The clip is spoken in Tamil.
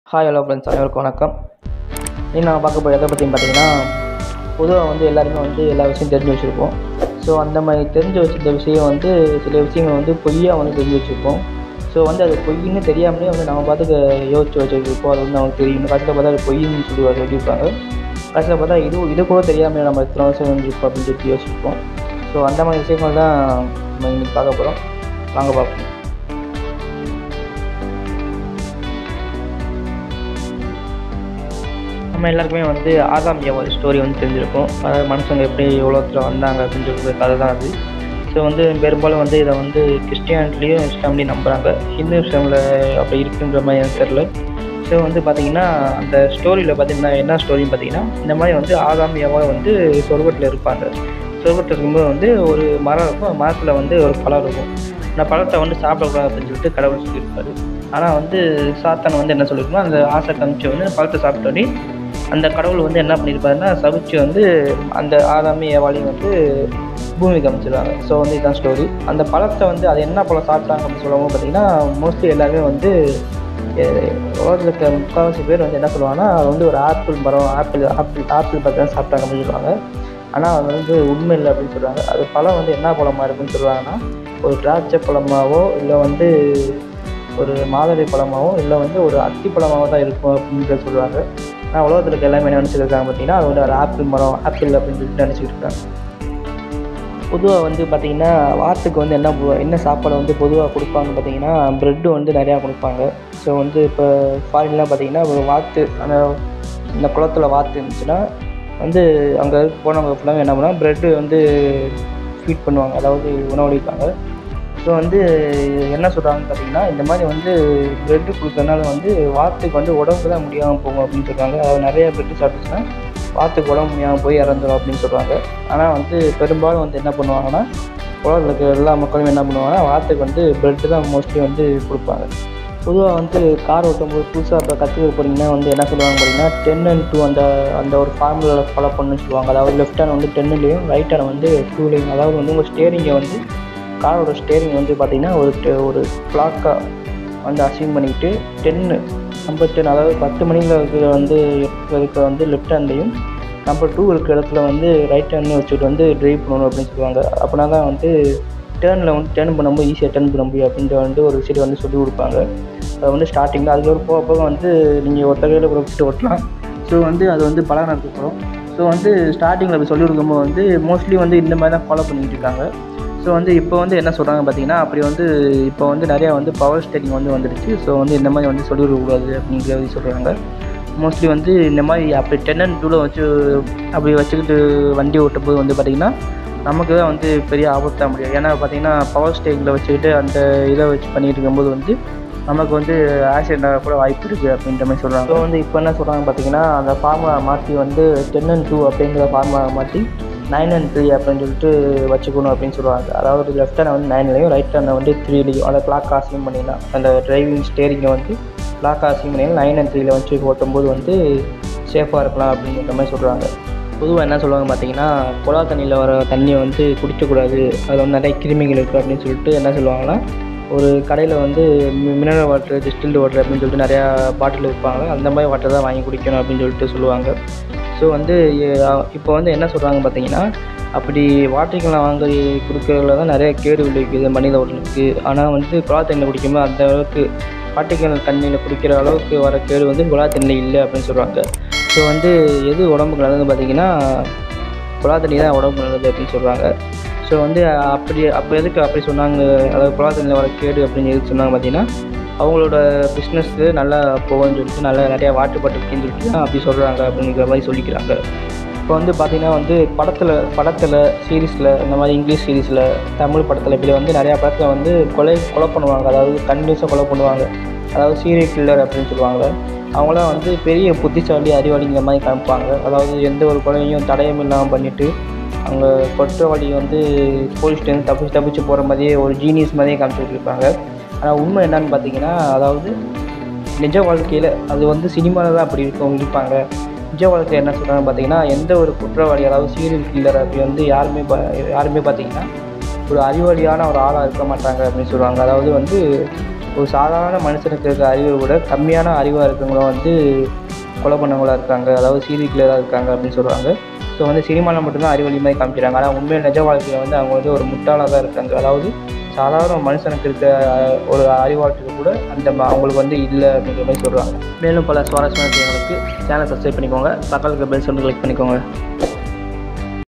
ஹாய் ஹலோ ஃப்ரெண்ட்ஸ் அனைவருக்கும் வணக்கம் இன்னும் நான் பார்க்க போகிற எதை பற்றின்னு பார்த்தீங்கன்னா பொதுவாக வந்து எல்லாருமே வந்து எல்லா விஷயம் தெரிஞ்சு வச்சுருப்போம் ஸோ அந்த மாதிரி தெரிஞ்சு வச்சிருந்த விஷயம் வந்து சில விஷயங்கள் வந்து பொய்யாக வந்து தெரிஞ்சு வச்சுருப்போம் ஸோ வந்து அது பொய்ன்னு தெரியாமலே வந்து நம்ம பார்த்துக்க யோசிச்சு வச்சுருப்போம் அது வந்து நமக்கு தெரியும் கடைசியில் பார்த்தா அது பொய்ன்னு சொல்லி சொல்லியிருப்பாங்க கடைசியில் பார்த்தா இது இது கூட தெரியாமல் நம்ம இத்தனை வருஷம் இருந்திருப்போம் அப்படின்னு சொல்லிட்டு யோசிப்போம் ஸோ அந்த மாதிரி விஷயங்கள் தான் நம்ம இன்னைக்கு பார்க்க போகிறோம் வாங்க பார்ப்போம் நம்ம எல்லாருக்குமே வந்து ஆகாமியா ஒரு ஸ்டோரி வந்து தெரிஞ்சிருக்கும் அதாவது மனுஷங்க எப்படி உலகத்தில் வந்தாங்க அப்படின்னு சொல்லிட்டு கதை தான் அது ஸோ வந்து பெரும்பாலும் வந்து இதை வந்து கிறிஸ்டியானிட்டிலையும் இஸ்லாம்லேயும் நம்புகிறாங்க ஹிந்து இஸ்லாமில் அப்படி இருக்குன்ற மாதிரி எனக்கு தெரில ஸோ வந்து பார்த்திங்கன்னா அந்த ஸ்டோரியில் பார்த்திங்கன்னா என்ன ஸ்டோரின்னு பார்த்தீங்கன்னா இந்த மாதிரி வந்து ஆகாமியாவாக வந்து சொர்க்கத்தில் இருப்பாங்க சொர்க்கத்தில் இருக்கும்போது வந்து ஒரு மரம் இருக்கும் அந்த மரத்தில் வந்து ஒரு பழம் இருக்கும் அந்த பழத்தை வந்து சாப்பிடக்கூடாது அப்படின்னு சொல்லிட்டு கடவுள் சொல்லியிருப்பாரு ஆனால் வந்து சாத்தான் வந்து என்ன சொல்லியிருக்கோம் அந்த ஆசை காமிச்சு வந்து பழத்தை சாப்பிட்டோன்னே அந்த கடவுள் வந்து என்ன பண்ணியிருப்பாருன்னா சபிச்சு வந்து அந்த ஆதாமி ஏவாளையும் வந்து பூமி காமிச்சிருவாங்க ஸோ வந்து இதுதான் ஸ்டோரி அந்த பழத்தை வந்து அது என்ன பழம் சாப்பிட்டாங்க அப்படின்னு சொல்லும்போது பார்த்தீங்கன்னா மோஸ்ட்லி எல்லாருமே வந்து உலகத்தில் இருக்க முக்கால்வாசி பேர் வந்து என்ன சொல்லுவாங்கன்னா அது வந்து ஒரு ஆப்பிள் மரம் ஆப்பிள் ஆப்பிள் ஆப்பிள் பழம் சாப்பிட்டாங்க அப்படின்னு சொல்லுவாங்க ஆனால் அது வந்து உண்மை இல்லை அப்படின்னு சொல்கிறாங்க அது பழம் வந்து என்ன பழமாக இருக்குன்னு சொல்கிறாங்கன்னா ஒரு திராட்சை பழமாவோ இல்லை வந்து ஒரு மாதுளை பழமாவோ இல்லை வந்து ஒரு அத்தி பழமாவோ தான் இருக்கும் அப்படின்றத சொல்லுவாங்க ஆனால் உலகத்தில் இருக்க எல்லாமே என்ன நினச்சிட்டு இருக்காங்க பார்த்தீங்கன்னா அது வந்து ஒரு ஆப்பிள் மரம் ஆப்பிள் அப்படின்னு சொல்லிட்டு நினச்சிட்டு இருக்காங்க பொதுவாக வந்து பார்த்திங்கன்னா வாத்துக்கு வந்து என்ன பொ- என்ன சாப்பாடு வந்து பொதுவாக கொடுப்பாங்க பார்த்தீங்கன்னா ப்ரெட்டு வந்து நிறையா கொடுப்பாங்க ஸோ வந்து இப்போ ஃபாரின்லாம் பார்த்தீங்கன்னா ஒரு வாத்து அந்த இந்த குளத்துல வாத்து இருந்துச்சுன்னா வந்து அங்கே போனவங்க ஃபுல்லாக என்ன பண்ணுவாங்க ப்ரெட்டு வந்து ஃபீட் பண்ணுவாங்க அதாவது உணவளிப்பாங்க ஸோ வந்து என்ன சொல்கிறாங்கன்னு பார்த்தீங்கன்னா இந்த மாதிரி வந்து ப்ரெட்டு கொடுக்கறதுனால வந்து வாத்துக்கு வந்து உடம்பு தான் முடியாமல் போகும் அப்படின்னு சொல்கிறாங்க அதாவது நிறைய ப்ரெட்டு சாப்பிட்டுச்சுன்னா வாத்துக்கு உடம்பு முடியாமல் போய் இறந்துடும் அப்படின்னு சொல்கிறாங்க ஆனால் வந்து பெரும்பாலும் வந்து என்ன பண்ணுவாங்கன்னா உலகத்தில் இருக்கிற எல்லா மக்களும் என்ன பண்ணுவாங்கன்னா வாத்துக்கு வந்து ப்ரெட்டு தான் மோஸ்ட்லி வந்து கொடுப்பாங்க பொதுவாக வந்து கார் ஓட்டும்போது புதுசாக இப்போ கற்றுக்க போகிறீங்கன்னா வந்து என்ன சொல்லுவாங்க பார்த்தீங்கன்னா டென் அண்ட் டூ அந்த அந்த ஒரு ஃபார்முலாவில் ஃபாலோ பண்ணணும்னு சொல்லுவாங்க அதாவது லெஃப்ட் ஹேண்ட் வந்து டென்னுலேயும் ரைட் ஹேண்ட் வந்து டூலேயும் அதாவது வந்து உங்கள் ஸ்டேரிங்கை வந்து காரோட ஸ்டேரிங் வந்து பார்த்தீங்கன்னா ஒரு te- ஒரு கிளாக்காக வந்து அசீவ் பண்ணிக்கிட்டு டென்னு நம்பர் டென் அதாவது பத்து மணியில் இருக்கிற வந்து இருக்கிற வந்து லெஃப்ட் ஹேண்ட்லையும் நம்பர் டூ இருக்கிற இடத்துல வந்து ரைட் ஹேண்ட்லையும் வச்சுட்டு வந்து ட்ரைவ் பண்ணணும் அப்படின்னு சொல்லுவாங்க அப்படின்னா தான் வந்து டேர்னில் வந்து டேர்ன் பண்ணும்போது ஈஸியாக டேர்ன் பண்ண முடியும் அப்படின்ற வந்து ஒரு விஷயத்தை வந்து சொல்லி கொடுப்பாங்க அது வந்து ஸ்டார்டிங்கில் அதுக்கப்புறம் போக போக வந்து நீங்கள் ஒருத்த கையில் கூட வச்சுட்டு ஓட்டலாம் ஸோ வந்து அது வந்து பழக நடக்கப்படும் ஸோ வந்து ஸ்டார்டிங்கில் அப்படி சொல்லி கொடுக்கும்போது வந்து மோஸ்ட்லி வந்து இந்த மாதிரி தான் ஃபாலோ பண்ணிக்கிட்டு இருக்காங்க ஸோ வந்து இப்போ வந்து என்ன சொல்கிறாங்க பார்த்தீங்கன்னா அப்படி வந்து இப்போ வந்து நிறையா வந்து பவர் ஸ்டேரிங் வந்து வந்துடுச்சு ஸோ வந்து இந்த மாதிரி வந்து சொல்லி கொடுக்கக்கூடாது அப்படிங்கிற மாதிரி சொல்கிறாங்க மோஸ்ட்லி வந்து இந்த மாதிரி அப்படி டென் அண்ட் டூவில் வச்சு அப்படி வச்சுக்கிட்டு வண்டி ஓட்டும் போது வந்து பார்த்திங்கன்னா நமக்கு தான் வந்து பெரிய ஆபத்தாக முடியும் ஏன்னா பார்த்தீங்கன்னா பவர் ஸ்டேரிங்கில் வச்சுக்கிட்டு அந்த இதை வச்சு பண்ணிட்டு இருக்கும்போது வந்து நமக்கு வந்து ஆக்சிடென்ட் ஆக கூட வாய்ப்பு இருக்குது அப்படின்ற மாதிரி சொல்கிறாங்க ஸோ வந்து இப்போ என்ன சொல்கிறாங்க பார்த்தீங்கன்னா அந்த ஃபார்முலா மாற்றி வந்து டென் அண்ட் டூ அப்படிங்கிற ஃபார்முலா மாற்றி நைன் அண்ட் த்ரீ அப்படின்னு சொல்லிட்டு வச்சுக்கணும் அப்படின்னு சொல்லுவாங்க அதாவது லெஃப்ட் ஹேண்ட் வந்து நைன்லையும் ரைட் ஹேண்ட் வந்து த்ரீலையும் அந்த கிளாக் காசியும் பண்ணிடலாம் அந்த டிரைவிங் ஸ்டேரிங்கை வந்து கிளாக் காசியும் பண்ணிடலாம் நைன் அண்ட் த்ரீல வச்சு ஓட்டும்போது வந்து சேஃபாக இருக்கலாம் அப்படிங்கிற மாதிரி சொல்கிறாங்க பொதுவாக என்ன சொல்லுவாங்க பார்த்தீங்கன்னா குழா தண்ணியில் வர தண்ணியை வந்து குடிக்கக்கூடாது அதில் வந்து நிறைய கிருமிகள் இருக்குது அப்படின்னு சொல்லிட்டு என்ன சொல்லுவாங்கன்னா ஒரு கடையில் வந்து மினரல் வாட்டர் டிஸ்டில்டு வாட்டர் அப்படின்னு சொல்லிட்டு நிறையா பாட்டில் விற்பாங்க அந்த மாதிரி வாட்டர் தான் வாங்கி குடிக்கணும் அப்படின்னு சொல்லிட்டு சொல்லுவாங்க ஸோ வந்து எ- இப்போ வந்து என்ன சொல்கிறாங்க பார்த்தீங்கன்னா அப்படி வாட்டரிக்கெலாம் வாங்கி கொடுக்கறதுல தான் நிறைய கேடு விளைவிக்குது மனித உடலுக்கு ஆனால் வந்து குழா தண்ணியில் குடிக்கும்போது அந்த அளவுக்கு வாட்டிக்கல் தண்ணியில் குடிக்கிற அளவுக்கு வர கேடு வந்து குழா தண்ணியில் இல்லை அப்படின்னு சொல்கிறாங்க ஸோ வந்து எது உடம்புக்கு நல்லதுன்னு பார்த்தீங்கன்னா குழா தண்ணி தான் உடம்புக்கு நல்லது அப்படின்னு சொல்கிறாங்க ஸோ வந்து அப்படி அப்போ எதுக்கு அப்படி சொன்னாங்க அதாவது குழா தண்ணியில் வர கேடு அப்படின்னு எதுக்கு சொன்னாங்க பார்த்தீங்கன்னா அவங்களோட பிஸ்னஸ்க்கு நல்லா போகும்னு சொல்லிட்டு நல்லா நிறையா வாட்டுப்பட்டுருக்குன்னு சொல்லிட்டு தான் அப்படி சொல்கிறாங்க அப்படிங்கிற மாதிரி சொல்லிக்கிறாங்க இப்போ வந்து பார்த்திங்கன்னா வந்து படத்தில் படத்தில் சீரீஸில் இந்த மாதிரி இங்கிலீஷ் சீரீஸில் தமிழ் படத்தில் இப்படி வந்து நிறையா படத்தில் வந்து கொலை கொலை பண்ணுவாங்க அதாவது கண்டினியூஸாக கொலை பண்ணுவாங்க அதாவது சீரியல் கில்லர் அப்படின்னு சொல்லுவாங்க அவங்களாம் வந்து பெரிய புத்திசாலி அறிவாளிங்கிற மாதிரி காமிப்பாங்க அதாவது எந்த ஒரு கொலையும் தடயம் இல்லாமல் பண்ணிவிட்டு அவங்க குற்றவாளி வந்து போலீஸ்டேருந்து தப்பிச்சு தப்பிச்சு போகிற மாதிரியே ஒரு ஜீனியஸ் மாதிரியே காமிச்சிட்டு இருப்பாங்க ஆனால் உண்மை என்னன்னு பார்த்தீங்கன்னா அதாவது நிஜ வாழ்க்கையில் அது வந்து சினிமாவில் தான் அப்படி இருக்கும் இருப்பாங்க நிஜ வாழ்க்கையில் என்ன சொல்கிறாங்க பார்த்தீங்கன்னா எந்த ஒரு குற்றவாளி அதாவது சீரியல் கில்லர் அப்படி வந்து யாருமே பா யாருமே பார்த்தீங்கன்னா ஒரு அறிவாளியான ஒரு ஆளாக இருக்க மாட்டாங்க அப்படின்னு சொல்லுவாங்க அதாவது வந்து ஒரு சாதாரண மனுஷனுக்கு இருக்க அறிவை விட கம்மியான அறிவாக இருக்கவங்களும் வந்து கொலை பண்ணவங்களா இருக்காங்க அதாவது சீரியல் கிளியராக இருக்காங்க அப்படின்னு சொல்கிறாங்க ஸோ வந்து சினிமாவில் மட்டும்தான் அறிவொளி மாதிரி காமிக்கிறாங்க ஆனால் உண்மையில் நிஜ வாழ்க்கையில் வந்து அவங்க வந்து ஒரு முட்டாளாக தான் இருக்காங்க அதாவது சாதாரண மனுஷனுக்கு இருக்க அஹ், ஒரு அறிவாற்றல் கூட அந்த ம- அவங்களுக்கு வந்து இல்லை அப்படிங்கிற மாதிரி சொல்கிறாங்க மேலும் பல சுவாரஸ்யமான விஷயங்களுக்கு சேனல் சப்ஸ்கிரைப் பண்ணிக்கோங்க பக்கத்துக்கு பெல் சொல்லி கிளிக் பண்ணிக்கோங்க